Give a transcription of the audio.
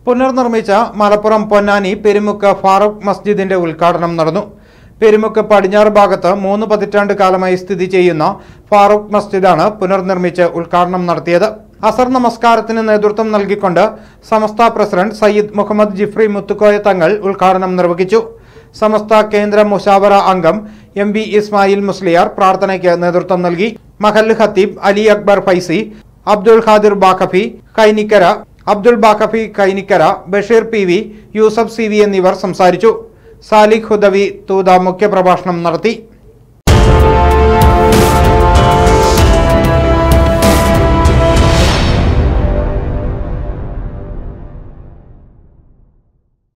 പുനർനിർമ്മിച്ച മലപ്പുറം പൊന്നാനി പെരുമുക്ക് ഫാറൂഖ് മസ്ജിദിന്റെ ഉദ്ഘാടനം നടന്നു പെരുമുക്ക് പടിഞ്ഞാറ് ഭാഗത്ത് മൂന്ന് പതിറ്റാണ്ട് കാലമായി സ്ഥിതി ചെയ്യുന്ന ഫാറൂഖ് മസ്ജിദാണ് പുനർനിർമ്മിച്ച് ഉദ്ഘാടനം നടത്തിയത് അസർ നമസ്കാരത്തിന് നേതൃത്വം നൽകിക്കൊണ്ട് സമസ്ത പ്രസിഡന്റ് സയ്യിദ് മുഹമ്മദ് ജിഫ്രി മുത്തുക്കോയ തങ്ങൾ ഉദ്ഘാടനം നിർവഹിച്ചു സമസ്ത കേന്ദ്ര മുഷാവറ അംഗം എം ബി ഇസ്മായിൽ മുസ്ലിയാർ പ്രാർത്ഥനയ്ക്ക് നേതൃത്വം നൽകി മഹല്ല് ഖത്തീബ് Ali Akbar Faizy Abdul Khadir Baqavi Kainikkara Abdul Baqavi Kainikkara Basheer P V Yusuf C V എന്നിവർ സംസാരിച്ചു സാലിഖ് ഹുദവി തൂത മുഖ്യപ്രഭാഷണം നടത്തി